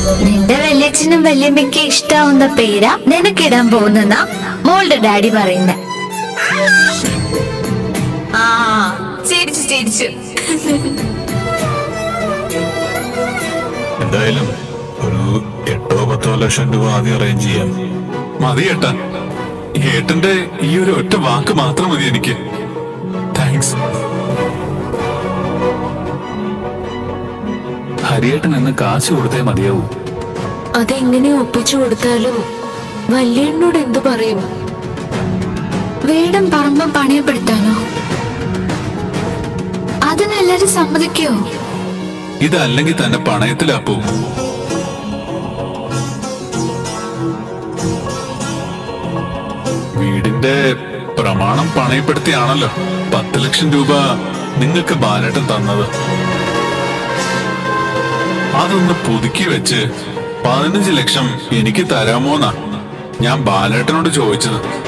നിന്റെ വല്യച്ഛനും വല്യമ്മയ്ക്ക് ഇഷ്ടാവുന്ന പേരാ നിനക്കിടാൻ പോകുന്ന മോളുടെ ഡാഡി പറയുന്നെ ആ ചിരിച്ചു ചിരിച്ചു എന്തായാലും ഒരു എട്ടോ പത്തോ ലക്ഷം രൂപ ആദ്യം അറേഞ്ച് ചെയ്യാം മതി ഏട്ടാ ഏട്ടന്റെ ഈ ഒരു ഒറ്റ വാക്ക് മാത്രം മതി എനിക്ക് താങ്ക്സ് ഹരിയേട്ടൻ എന്ന് കാശ് കൊടുത്തേ മതിയാവൂ അതെങ്ങനെ ഒപ്പിച്ചു കൊടുത്താലും വല്യണ്ണോട് എന്തു പറയും വീടും പറമ്പും പണയപ്പെടുത്താനോ അതിനെല്ലാരും സമ്മതിക്കോ ഇതല്ലെങ്കിൽ തന്നെ പണയത്തിലാ പോകും വീടിന്റെ പ്രമാണം പണയപ്പെടുത്തിയാണല്ലോ പത്ത് ലക്ഷം രൂപ നിങ്ങൾക്ക് ബാലേട്ടൻ തന്നത് അതൊന്ന് പുതുക്കി വെച്ച് പതിനഞ്ച് ലക്ഷം എനിക്ക് തരാമോന്നാ ഞാൻ ബാലേട്ടനോട് ചോദിച്ചത്